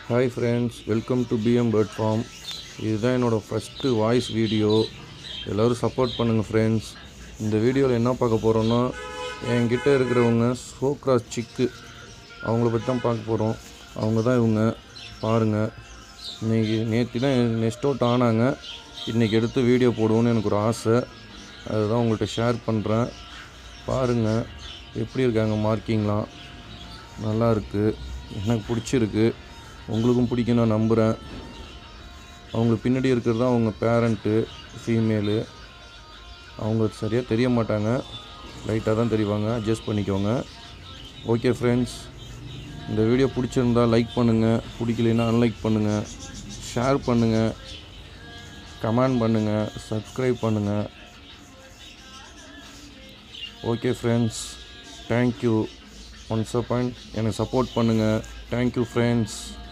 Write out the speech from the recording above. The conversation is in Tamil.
hi friends welcome to PM bird farm இதுதான் என்னோடய ஃபஸ்ட்டு வாய்ஸ் வீடியோ எல்லோரும் சப்போர்ட் பண்ணுங்கள் ஃப்ரெண்ட்ஸ் இந்த வீடியோவில் என்ன பார்க்க போகிறோன்னா என்கிட்ட இருக்கிறவங்க சோக்ராஸ் சிக்கு அவங்கள பற்றி தான் பார்க்க போகிறோம் அவங்க தான் இவங்க பாருங்கள் இன்றைக்கி நேற்று தான் நெஸ்ட் அவுட் ஆனாங்க இன்றைக்கி எடுத்து வீடியோ போடுவோன்னு எனக்கு ஒரு ஆசை அதுதான் உங்கள்கிட்ட ஷேர் பண்ணுறேன் பாருங்கள் எப்படி இருக்காங்க மார்க்கிங்லாம் நல்லா இருக்குது எனக்கு பிடிச்சிருக்கு உங்களுக்கும் பிடிக்கும் நான் நம்புகிறேன் அவங்களுக்கு பின்னாடி இருக்கிறது தான் அவங்க பேரண்ட்டு ஃபீமேலு அவங்க சரியாக தெரிய மாட்டாங்க லைட்டாக தான் தெரிவாங்க அட்ஜஸ்ட் பண்ணிக்கோங்க ஓகே ஃப்ரெண்ட்ஸ் இந்த வீடியோ பிடிச்சிருந்தா லைக் பண்ணுங்கள் பிடிக்கலைன்னா அன்லைக் பண்ணுங்கள் ஷேர் பண்ணுங்கள் கமெண்ட் பண்ணுங்கள் சப்ஸ்கிரைப் பண்ணுங்கள் okay friends thank you once a point எனக்கு சப்போர்ட் பண்ணுங்கள் தேங்க்யூ ஃப்ரெண்ட்ஸ்